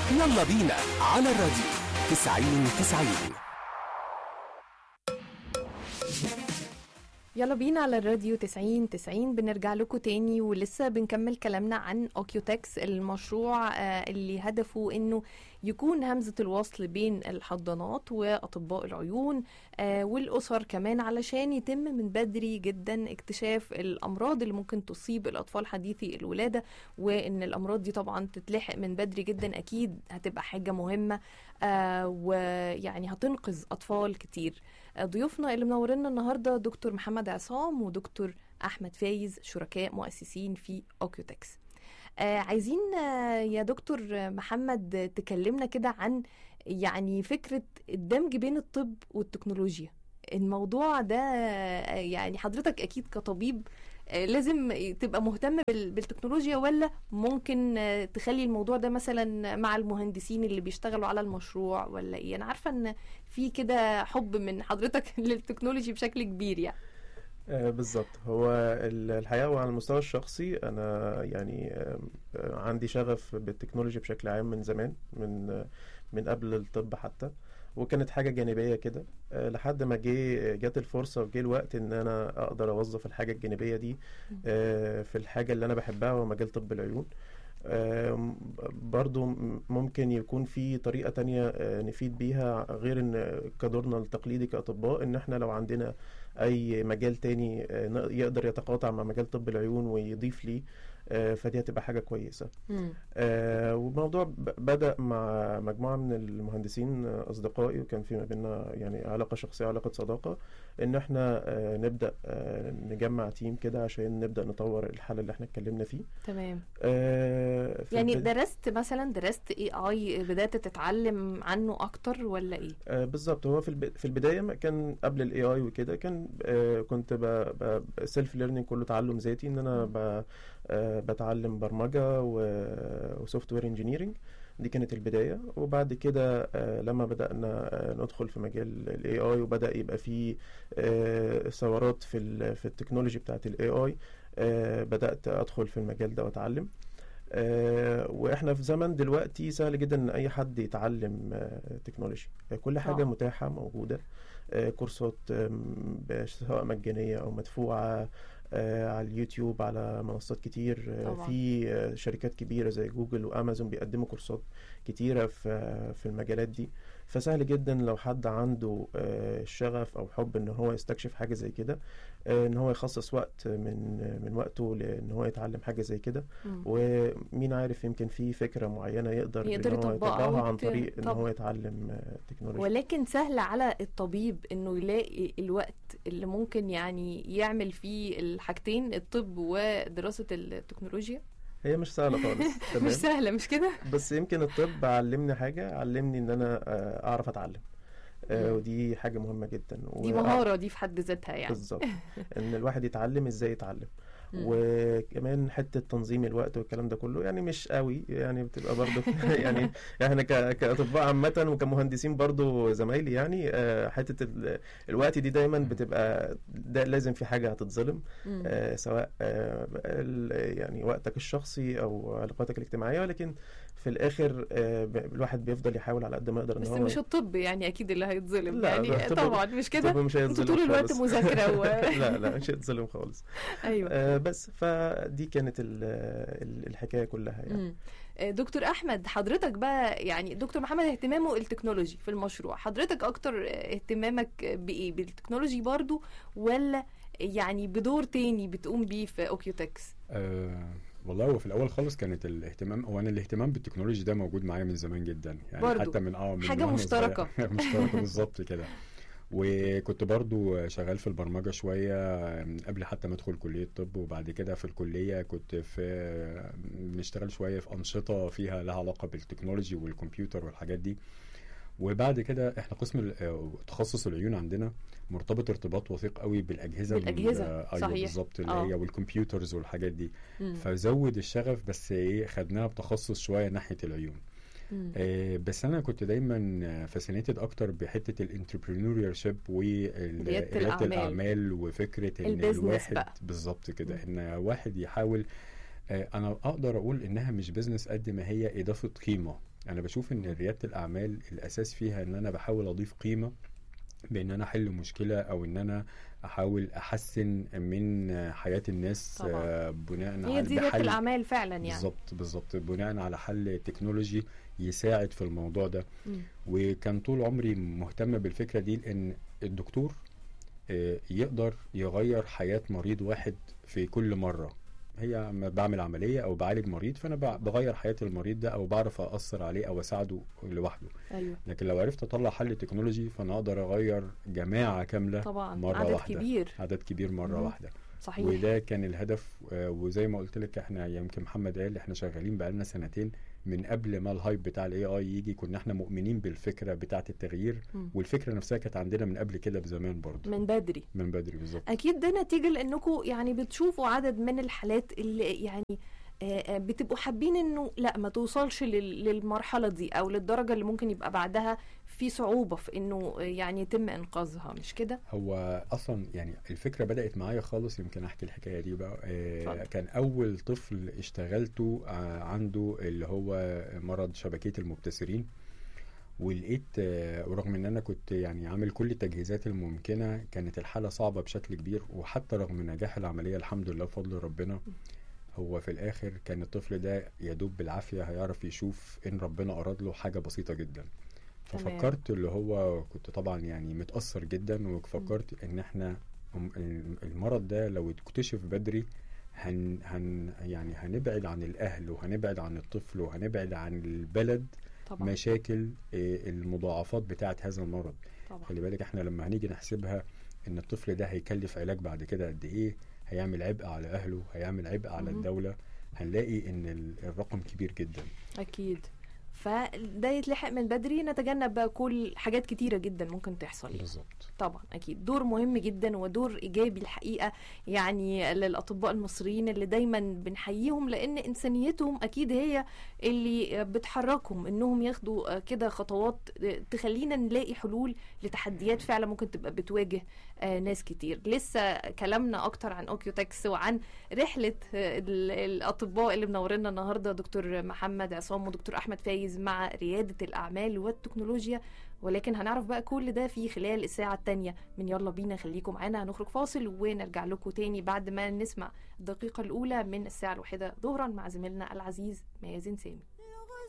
يلا بينا على الراديو 90 90 يلا بينا على الراديو 90 90 بنرجع لكم تاني ولسه بنكمل كلامنا عن اوكيوتكس المشروع آه، اللي هدفه انه يكون همزة الوصل بين الحضانات واطباء العيون آه، والاسر كمان علشان يتم من بدري جدا اكتشاف الامراض اللي ممكن تصيب الاطفال حديثي الولاده وان الامراض دي طبعا تتلحق من بدري جدا اكيد هتبقى حاجه مهمه آه، ويعني هتنقذ اطفال كتير آه، ضيوفنا اللي منورنا النهارده دكتور محمد عصام ودكتور احمد فايز شركاء مؤسسين في اوكيوتكس آه عايزين آه يا دكتور محمد تكلمنا كده عن يعني فكرة الدمج بين الطب والتكنولوجيا الموضوع ده آه، يعني حضرتك أكيد كطبيب آه، لازم تبقى مهتم بال- بالتكنولوجيا ولا ممكن آه، تخلي الموضوع ده مثلا مع المهندسين اللي بيشتغلوا على المشروع ولا ايه انا عارفة ان في كده حب من حضرتك للتكنولوجي بشكل كبير يعني آه، بالظبط هو ال- الحقيقة وعلى المستوى الشخصي أنا يعني آم، آه، عندي شغف بالتكنولوجي بشكل عام من زمان من آه، من قبل الطب حتى وكانت حاجة جانبية كده آه، لحد ما جه جت الفرصة وجه الوقت إن أنا أقدر أوظف الحاجة الجانبية دي آه، في الحاجة اللي أنا بحبها وهو مجال طب العيون آم، برضو م- ممكن يكون في طريقة تانية آه، نفيد بيها غير ان كدورنا التقليدي كأطباء ان احنا لو عندنا اي مجال تاني آه، ن- يقدر يتقاطع مع مجال طب العيون ويضيف ليه آه، فدي هتبقى حاجة كويسة مم. آه، والموضوع ب- بدأ مع مجموعة من المهندسين آه، أصدقائي وكان في ما بيننا يعني علاقة شخصية علاقة صداقة إن إحنا آه، نبدأ آه، نجمع تيم كده عشان نبدأ نطور الحل اللي إحنا اتكلمنا فيه تمام آه، في يعني البد- درست مثلا درست اي اي بدأت تتعلم عنه اكتر ولا ايه آه، بالظبط هو في الب... في البدايه ما كان قبل الاي اي وكده كان آه، كنت ب... ب... سيلف ليرنينج كله تعلم ذاتي ان انا ب... آه، بتعلم برمجه وسوفت وير انجينيرنج دي كانت البدايه وبعد كده آه، لما بدانا آه، ندخل في مجال الاي اي وبدا يبقى في آه، ثورات في ال... في التكنولوجي بتاعت الاي اي بدات ادخل في المجال ده واتعلم آه، واحنا في زمن دلوقتي سهل جدا ان اي حد يتعلم آه، تكنولوجي آه، كل حاجه آه. متاحه موجوده آه، كورسات آم، ب- سواء مجانيه او مدفوعه آه، على اليوتيوب على منصات كتير آه، طبعاً. في آه، شركات كبيره زي جوجل وامازون بيقدموا كورسات كتيره في في المجالات دي فسهل جدا لو حد عنده آه، شغف او حب ان هو يستكشف حاجه زي كده آه، ان هو يخصص وقت من من وقته لان هو يتعلم حاجه زي كده مم. ومين عارف يمكن في فكرة معينة يقدر يقدر ان هو يطبقها يطبقها عن وت- طريق ان طبعا. هو يتعلم آه، تكنولوجيا ولكن سهل على الطبيب انه يلاقي الوقت اللي ممكن يعني يعمل فيه الحاجتين الطب ودراسة التكنولوجيا هي مش سهلة خالص مش تمام سهلة مش كده بس يمكن الطب علمني حاجة علمني ان انا آه، اعرف اتعلم آه، مم. ودي حاجة مهمة جدا دي و- مهارة دي في حد ذاتها يعني بالظبط ان الواحد يتعلم ازاي يتعلم مم. وكمان حتة تنظيم الوقت والكلام ده كله يعني مش قوي يعني بتبقى برضه يعني احنا ك- كأطباء عامة وكمهندسين برضه زمايلي يعني آه، حتة ال- الوقت دي دايما بتبقى ده لازم في حاجة هتتظلم مم. آه، سواء آه، ال- يعني وقتك الشخصي او علاقاتك الاجتماعية ولكن في الاخر آه، ب- الواحد بيفضل يحاول على قد ما يقدر ان بس هو مش الطب يعني اكيد اللي هيتظلم لا، يعني الطب- طبعا مش كده الطب مش انتوا هيتظلم طول الوقت خالص. مذاكرة و... لا لا مش هيتظلم خالص ايوه آه، بس فدي كانت ال- ال- الحكايه كلها يعني مم. آه، دكتور احمد حضرتك بقى يعني دكتور محمد اهتمامه التكنولوجي في المشروع حضرتك اكتر آه، اهتمامك بايه بالتكنولوجي برضو ولا يعني بدور تاني بتقوم بيه في اوكيوتكس أه والله هو في الاول خالص كانت الاهتمام هو انا الاهتمام بالتكنولوجي ده موجود معايا من زمان جدا يعني برضو. حتى من اه من حاجة وأنا مشتركة. صغير. مشتركه بالظبط كده وكنت برضو شغال في البرمجة شوية قبل حتى ما ادخل كلية طب وبعد كده في الكلية كنت في بنشتغل شوية في أنشطة فيها لها علاقة بالتكنولوجي والكمبيوتر والحاجات دي وبعد كده احنا قسم ال- آه، تخصص العيون عندنا مرتبط ارتباط وثيق قوي بالاجهزه ال- بالأجهزة، آه، ايوه صحيح. بالظبط اللي آه. هي والكمبيوترز والحاجات دي مم. فزود الشغف بس ايه خدناها بتخصص شويه ناحيه العيون مم. آه بس انا كنت دايما فاسينيتد اكتر بحته الانتربرينوريال شيب ريادة ورياده الأعمال. الاعمال وفكره ان البيزنس الواحد بقى. بالظبط كده مم. ان واحد يحاول آه، انا اقدر اقول انها مش بيزنس قد ما هي اضافه قيمه انا بشوف ان رياده الاعمال الاساس فيها ان انا بحاول اضيف قيمه بان انا احل مشكله او ان انا احاول احسن من حياه الناس طبعاً. آه، بناء هي على دي رياده بحل- الاعمال فعلا يعني بالظبط بالظبط بناء على حل تكنولوجي يساعد في الموضوع ده مم. وكان طول عمري مهتم بالفكره دي لان الدكتور آه، يقدر يغير حياه مريض واحد في كل مره هي اما بعمل عمليه او بعالج مريض فانا ب- بغير حياه المريض ده او بعرف اثر عليه او اساعده لوحده ايوه لكن لو عرفت اطلع حل تكنولوجي فانا اقدر اغير جماعه كامله طبعا مره عدد واحده كبير عدد كبير مره مم. واحده صحيح وده كان الهدف آه، وزي ما قلت لك احنا يمكن محمد قال احنا شغالين بقالنا سنتين من قبل ما الهايب بتاع الاي اي يجي كنا احنا مؤمنين بالفكره بتاعه التغيير مم. والفكره نفسها كانت عندنا من قبل كده بزمان برضه من بدري من بدري بالظبط اكيد ده نتيجه لانكم يعني بتشوفوا عدد من الحالات اللي يعني آه، آه، بتبقوا حابين انه لا ما توصلش لل- للمرحله دي او للدرجه اللي ممكن يبقى بعدها في صعوبه في انه آه، يعني يتم انقاذها مش كده هو اصلا يعني الفكره بدات معايا خالص يمكن احكي الحكايه دي بقى آه اتفضل. كان اول طفل اشتغلته آه عنده اللي هو مرض شبكيه المبتسرين ولقيت آه، ورغم ان انا كنت يعني عامل كل التجهيزات الممكنه كانت الحاله صعبه بشكل كبير وحتى رغم نجاح العمليه الحمد لله بفضل ربنا هو في الاخر كان الطفل ده يدوب بالعافيه هيعرف يشوف ان ربنا اراد له حاجه بسيطه جدا تمام. ففكرت اللي هو كنت طبعا يعني متاثر جدا وفكرت ان احنا هم- المرض ده لو اكتشف بدري هن هن يعني هنبعد عن الاهل وهنبعد عن الطفل وهنبعد عن البلد طبعا مشاكل آه، المضاعفات بتاعه هذا المرض طبعا خلي بالك احنا لما هنيجي نحسبها ان الطفل ده هيكلف علاج بعد كده قد ايه هيعمل عبء على اهله هيعمل عبء على مهم. الدولة هنلاقي ان ال- الرقم كبير جدا اكيد فده يتلحق من بدري نتجنب بقى كل حاجات كتيره جدا ممكن تحصل يعني. بالظبط طبعا اكيد دور مهم جدا ودور ايجابي الحقيقه يعني للاطباء المصريين اللي دايما بنحييهم لان انسانيتهم اكيد هي اللي بتحركهم انهم ياخدوا كده خطوات تخلينا نلاقي حلول لتحديات فعلا ممكن تبقى بتواجه آه، ناس كتير لسه كلامنا اكتر عن اوكيوتكس وعن رحله آه، ال- الاطباء اللي منورنا النهارده دكتور محمد عصام ودكتور احمد فايز مع رياده الاعمال والتكنولوجيا ولكن هنعرف بقى كل ده في خلال الساعة التانية من يلا بينا خليكم معانا هنخرج فاصل ونرجع لكم تاني بعد ما نسمع الدقيقة الأولى من الساعة الواحدة ظهرا مع زميلنا العزيز مازن سامي